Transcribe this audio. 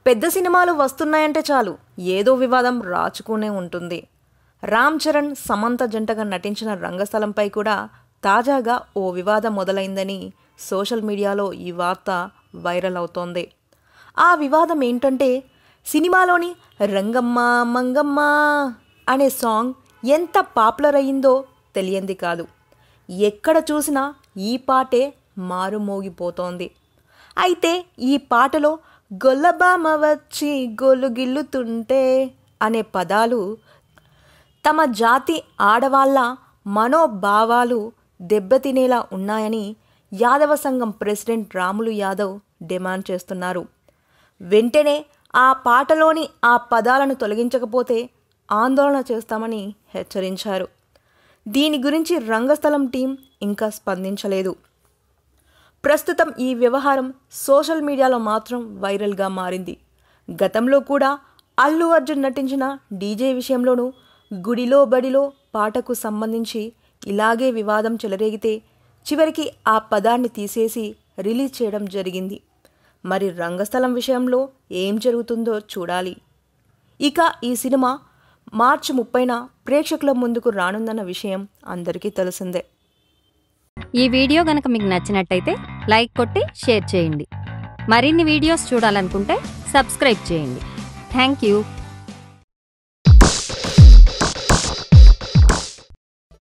పెద్ద సినిమాలు వస్తున్నాయంటే చాలు ఏదో వివాదం రాచుకునే ఉంటుంది రామ్ చరణ్ సమంత జంటగా నటించిన రంగస్థలంపై కూడా తాజాగా ఓ వివాదం మొదలైందని సోషల్ మీడియాలో ఈ వార్త వైరల్ అవుతోంది ఆ వివాదం ఏంటంటే సినిమాలోని రంగమ్మ మంగమ్మ అనే సాంగ్ ఎంత పాపులర్ అయ్యిందో తెలియంది కాదు ఎక్కడ చూసినా ఈ పాటే మారుమోగిపోతోంది అయితే ఈ పాటలో గొల్లబామ వచ్చి గొల్లుగిల్లుతుంటే అనే పదాలు తమ జాతి ఆడవాళ్ళ మనోభావాలు దెబ్బతినేలా ఉన్నాయని యాదవ సంఘం ప్రెసిడెంట్ రాములు యాదవ్ డిమాండ్ చేస్తున్నారు వెంటనే ఆ పాటలోని ఆ పదాలను తొలగించకపోతే ఆందోళన చేస్తామని హెచ్చరించారు దీని గురించి రంగస్థలం టీం ఇంకా స్పందించలేదు ప్రస్తుతం ఈ వ్యవహారం సోషల్ మీడియాలో మాత్రం వైరల్గా మారింది గతంలో కూడా అల్లు అర్జున్ నటించిన డీజే విషయంలోనూ గుడిలో బడిలో పాటకు సంబంధించి ఇలాగే వివాదం చెలరేగితే చివరికి ఆ పదాన్ని తీసేసి రిలీజ్ చేయడం జరిగింది మరి రంగస్థలం విషయంలో ఏం జరుగుతుందో చూడాలి ఇక ఈ సినిమా మార్చి ముప్పైన ప్రేక్షకుల ముందుకు రానుందన్న విషయం అందరికీ తెలిసిందే ఈ వీడియో గనక మీకు నచ్చినట్టయితే లైక్ కొట్టి షేర్ చేయండి మరిన్ని వీడియోస్ చూడాలనుకుంటే సబ్స్క్రైబ్ చేయండి థ్యాంక్ యూ